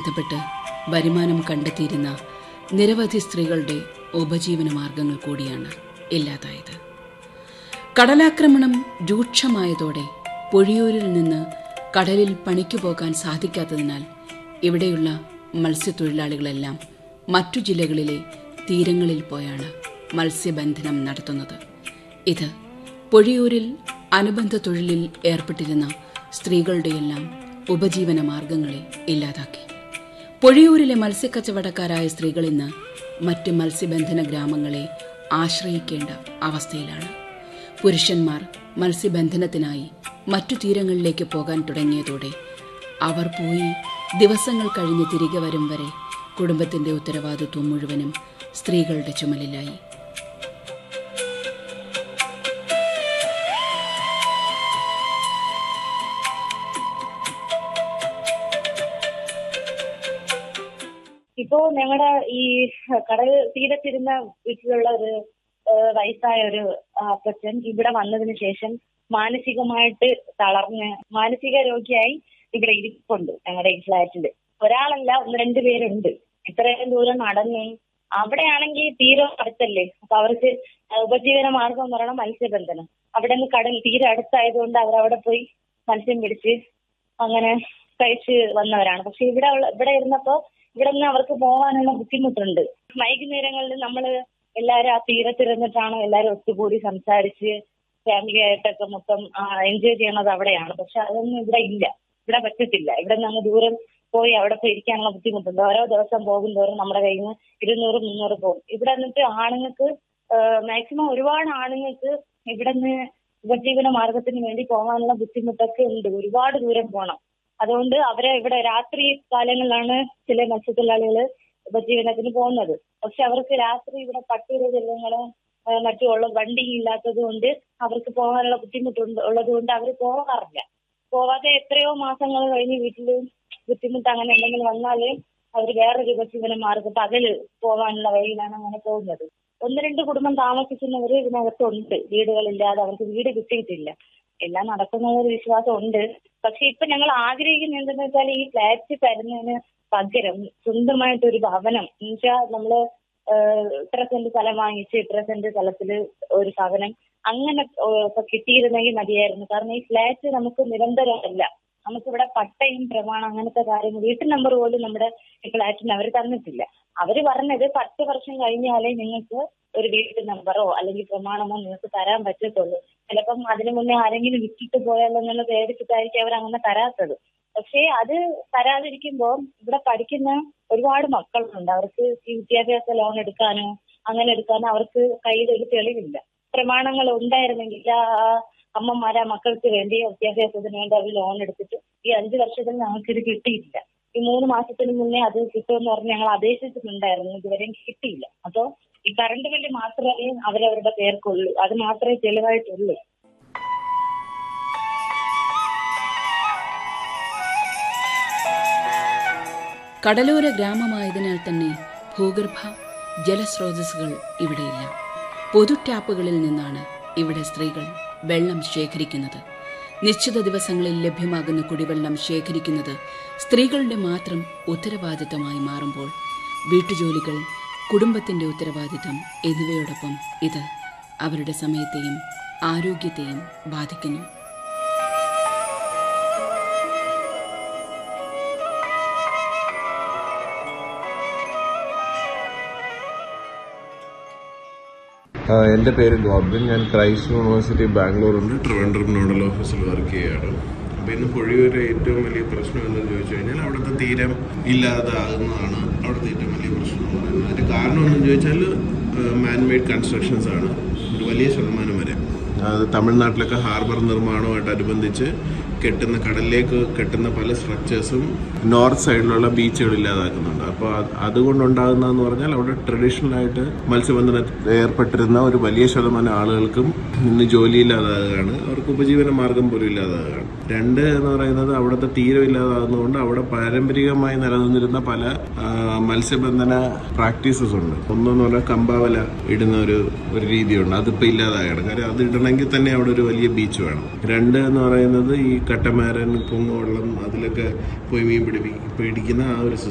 ബന്ധപ്പെട്ട് വരുമാനം കണ്ടെത്തിയിരുന്ന നിരവധി സ്ത്രീകളുടെ ഉപജീവന മാർഗങ്ങൾ കൂടിയാണ് ഇല്ലാതായത് കടലാക്രമണം രൂക്ഷമായതോടെ പൊഴിയൂരിൽ നിന്ന് കടലിൽ പണിക്കു പോകാൻ സാധിക്കാത്തതിനാൽ ഇവിടെയുള്ള മത്സ്യത്തൊഴിലാളികളെല്ലാം മറ്റു ജില്ലകളിലെ തീരങ്ങളിൽ പോയാണ് മത്സ്യബന്ധനം നടത്തുന്നത് ഇത് പൊഴിയൂരിൽ അനുബന്ധ തൊഴിലിൽ ഏർപ്പെട്ടിരുന്ന സ്ത്രീകളുടെയെല്ലാം ഉപജീവന മാർഗങ്ങളെ ഇല്ലാതാക്കി പൊഴിയൂരിലെ മത്സ്യക്കച്ചവടക്കാരായ സ്ത്രീകൾ ഇന്ന് മറ്റ് മത്സ്യബന്ധന ഗ്രാമങ്ങളെ ആശ്രയിക്കേണ്ട അവസ്ഥയിലാണ് പുരുഷന്മാർ മത്സ്യബന്ധനത്തിനായി മറ്റു തീരങ്ങളിലേക്ക് പോകാൻ തുടങ്ങിയതോടെ അവർ പോയി ദിവസങ്ങൾ കഴിഞ്ഞ് തിരികെ വരും വരെ കുടുംബത്തിന്റെ ഉത്തരവാദിത്വം മുഴുവനും സ്ത്രീകളുടെ ചുമലിലായി ഇപ്പോ ഞങ്ങളുടെ ഈ കടൽ തീരത്തിരുന്ന വീട്ടിലുള്ള ഒരു ഏഹ്, വയസ്സായ ഒരു അപ്പച്ചൻ ഇവിടെ വന്നതിന് ശേഷം മാനസികമായിട്ട് തളർന്ന് മാനസിക രോഗിയായി ഇവിടെ ഇരിപ്പുണ്ട് ഞങ്ങളുടെ ഈ ഫ്ലാറ്റിൽ ഒരാളല്ല ഒന്ന് രണ്ട് പേരുണ്ട് ഇത്രയും ദൂരം നടന്ന് അവിടെയാണെങ്കിൽ തീരെ അടുത്തല്ലേ അപ്പൊ അവർക്ക് ഉപജീവന മാർഗം എന്ന് പറയുന്നത് മത്സ്യബന്ധനം അവിടെ നിന്ന് കടൽ തീരെ അടുത്തായതുകൊണ്ട് അവരവിടെ പോയി മത്സ്യം പിടിച്ച് അങ്ങനെ കഴിച്ച് വന്നവരാണ് പക്ഷെ ഇവിടെ ഉള്ള ഇവിടെ ഇരുന്നപ്പോ ഇവിടെ നിന്ന് അവർക്ക് പോകാനുള്ള ബുദ്ധിമുട്ടുണ്ട് വൈകുന്നേരങ്ങളിൽ നമ്മൾ എല്ലാവരും ആ തീരത്തിരുന്നിട്ടാണ് എല്ലാവരും ഒത്തുകൂടി സംസാരിച്ച് ഫാമിലി ആയിട്ടൊക്കെ മൊത്തം എൻജോയ് ചെയ്യണത് അവിടെയാണ് പക്ഷെ അതൊന്നും ഇവിടെ ഇല്ല ഇവിടെ പറ്റത്തില്ല ഇവിടെ നിന്ന് അങ്ങ് ദൂരം പോയി അവിടെ പോയി ഇരിക്കാനുള്ള ബുദ്ധിമുട്ടുണ്ട് ഓരോ ദിവസം പോകും തോറും നമ്മുടെ കയ്യിൽ നിന്ന് ഇരുന്നൂറ് മുന്നൂറ് പോകും ഇവിടെ എന്നിട്ട് ആണുങ്ങൾക്ക് മാക്സിമം ഒരുപാട് ആണുങ്ങൾക്ക് ഇവിടെ നിന്ന് ഉപജീവന മാർഗത്തിന് വേണ്ടി പോകാനുള്ള ബുദ്ധിമുട്ടൊക്കെ ഉണ്ട് ഒരുപാട് ദൂരം പോകണം അതുകൊണ്ട് അവരെ ഇവിടെ രാത്രി കാലങ്ങളിലാണ് ചില മത്സ്യത്തൊഴിലാളികൾ ഉപജീവനത്തിന് പോകുന്നത് പക്ഷെ അവർക്ക് രാത്രി ഇവിടെ പട്ടിക ജലങ്ങള് മറ്റും ഉള്ള വണ്ടി ഇല്ലാത്തത് കൊണ്ട് അവർക്ക് പോകാനുള്ള ബുദ്ധിമുട്ടുണ്ട് ഉള്ളത് കൊണ്ട് അവർ പോകാറില്ല പോവാതെ എത്രയോ മാസങ്ങൾ കഴിഞ്ഞ് വീട്ടിൽ ബുദ്ധിമുട്ട് അങ്ങനെ എന്തെങ്കിലും വന്നാല് അവർ വേറൊരു ഉപജീവന മാർഗം പകല് പോകാനുള്ള വഴിയിലാണ് അങ്ങനെ പോകുന്നത് ഒന്ന് രണ്ട് കുടുംബം താമസിക്കുന്നവർ ഇതിനകത്തുണ്ട് വീടുകളില്ലാതെ അവർക്ക് വീട് കിട്ടിയിട്ടില്ല എല്ലാം നടക്കുന്ന ഒരു വിശ്വാസം ഉണ്ട് പക്ഷെ ഇപ്പൊ ഞങ്ങൾ ആഗ്രഹിക്കുന്നത് എന്തെന്ന് വെച്ചാൽ ഈ ഫ്ലാറ്റ് തരുന്നതിന് പകരം സ്വന്തമായിട്ട് ഒരു ഭവനം എന്നുവെച്ചാൽ നമ്മള് ഏഹ്, ഇത്ര സെന്റ് സ്ഥലം വാങ്ങിച്ച് ഇത്ര സെന്റ് സ്ഥലത്തില് ഒരു ഭവനം അങ്ങനെ ഏഹ്, ഇപ്പൊ കിട്ടിയിരുന്നെങ്കിൽ മതിയായിരുന്നു കാരണം ഈ ഫ്ലാറ്റ് നമുക്ക് നിരന്തരമല്ല നമുക്കിവിടെ പട്ടയും പ്രമാണം അങ്ങനത്തെ കാര്യങ്ങൾ വീട്ടു നമ്പർ പോലും നമ്മുടെ ഈ ഫ്ലാറ്റിന് അവർ തന്നിട്ടില്ല അവര് പറഞ്ഞത് പത്ത് വർഷം കഴിഞ്ഞാലേ നിങ്ങൾക്ക് ഒരു വീട്ടു നമ്പറോ അല്ലെങ്കിൽ പ്രമാണമോ നിങ്ങൾക്ക് തരാൻ പറ്റത്തുള്ളൂ ചിലപ്പം അതിനു മുന്നേ ആരെങ്കിലും വിറ്റിട്ട് പോയാലോ എന്നുള്ള പേടിച്ചിട്ടായിരിക്കും അവർ അങ്ങനെ തരാത്തത് പക്ഷേ അത് തരാതിരിക്കുമ്പോൾ ഇവിടെ പഠിക്കുന്ന ഒരുപാട് മക്കളുണ്ട് അവർക്ക് ഈ വിദ്യാഭ്യാസ ലോൺ എടുക്കാനോ അങ്ങനെ എടുക്കാനോ അവർക്ക് കയ്യിൽ ഒരു തെളിവില്ല പ്രമാണങ്ങൾ ഉണ്ടായിരുന്നെങ്കിൽ ആ അമ്മമാരെ ആ മക്കൾക്ക് വേണ്ടി വിദ്യാഭ്യാസത്തിന് വേണ്ടി അവർ ലോൺ എടുത്തിട്ട് ഈ അഞ്ചു വർഷത്തിൽ ഞങ്ങൾക്ക് ഇത് കിട്ടിയിട്ടില്ല ഈ മൂന്ന് മാസത്തിന് മുന്നേ അത് കിട്ടുമെന്ന് പറഞ്ഞ് ഞങ്ങൾ അപേക്ഷിച്ചിട്ടുണ്ടായിരുന്നു ഇതുവരെയും കിട്ടിയില്ല അപ്പോ ഈ കറണ്ട് ബില്ല് മാത്രമേ അവരവരുടെ പേർക്കുള്ളൂ അത് മാത്രമേ തെളിവായിട്ടുള്ളൂ കടലോര ഗ്രാമമായതിനാൽ തന്നെ ഭൂഗർഭ ജലസ്രോതസ്സുകൾ ഇവിടെയില്ല പൊതു ടാപ്പുകളിൽ നിന്നാണ് ഇവിടെ സ്ത്രീകൾ വെള്ളം ശേഖരിക്കുന്നത് നിശ്ചിത ദിവസങ്ങളിൽ ലഭ്യമാകുന്ന കുടിവെള്ളം ശേഖരിക്കുന്നത് സ്ത്രീകളുടെ മാത്രം ഉത്തരവാദിത്തമായി മാറുമ്പോൾ വീട്ടുജോലികൾ കുടുംബത്തിന്റെ ഉത്തരവാദിത്തം എന്നിവയോടൊപ്പം ഇത് അവരുടെ സമയത്തെയും ആരോഗ്യത്തെയും ബാധിക്കുന്നു ആ, എൻ്റെ പേര് ഗോബ്ലിൻ ഞാൻ ക്രൈസ്റ്റ് യൂണിവേഴ്സിറ്റി ബാംഗ്ലൂരിൻ്റെ ട്രിവാൻഡ്രം നോഡൽ ഓഫീസിൽ വർക്ക് ചെയ്യുകയാണ് അപ്പോൾ ഇന്ന് പൊഴിയൂരെ ഏറ്റവും വലിയ പ്രശ്നം എന്ന് ചോദിച്ചു കഴിഞ്ഞാൽ അവിടുത്തെ തീരം ഇല്ലാതാകുന്നതാണ് അവിടുത്തെ ഏറ്റവും വലിയ പ്രശ്നം എന്ന് പറയുന്നത് അതിൻ്റെ കാരണം എന്ന് ചോദിച്ചാൽ മാൻമെയ്ഡ് കൺസ്ട്രക്ഷൻസ് ആണ് ഒരു വലിയ ശതമാനം വരെ അത് തമിഴ്നാട്ടിലൊക്കെ ഹാർബർ നിർമ്മാണവുമായിട്ടനുബന്ധിച്ച് കെട്ടുന്ന കടലിലേക്ക് കെട്ടുന്ന പല സ്ട്രക്ചേഴ്സും നോർത്ത് സൈഡിലുള്ള ബീച്ചുകൾ ഇല്ലാതാക്കുന്നുണ്ട് അപ്പോൾ അതുകൊണ്ടുണ്ടാകുന്നതെന്ന് പറഞ്ഞാൽ അവിടെ ട്രഡീഷണൽ ആയിട്ട് മത്സ്യബന്ധനത്തിൽ ഏർപ്പെട്ടിരുന്ന ഒരു വലിയ ശതമാനം ആളുകൾക്കും ഇന്ന് ജോലിയില്ലാതാകുകയാണ് അവർക്ക് ഉപജീവന മാർഗം പോലും ഇല്ലാതാകുകയാണ് രണ്ട് എന്ന് പറയുന്നത് അവിടുത്തെ തീരം ഇല്ലാതാകുന്നതുകൊണ്ട് അവിടെ പാരമ്പരികമായി നിലനിന്നിരുന്ന പല ആ, മത്സ്യബന്ധന പ്രാക്ടീസസ് ഉണ്ട് ഒന്നെന്ന് പറഞ്ഞാൽ കമ്പാവല ഇടുന്ന ഒരു ഒരു രീതിയുണ്ട് അതിപ്പോൾ ഇല്ലാതാകണം കാര്യം അത് ഇടണമെങ്കിൽ തന്നെ അവിടെ ഒരു വലിയ ബീച്ച് വേണം രണ്ട് എന്ന് പറയുന്നത് ഈ കട്ടമാരൻ പൊങ്ങവെള്ളം അതിലൊക്കെ പോയി മീൻ പിടിപ്പി പിടിക്കുന്ന ആ ഒരു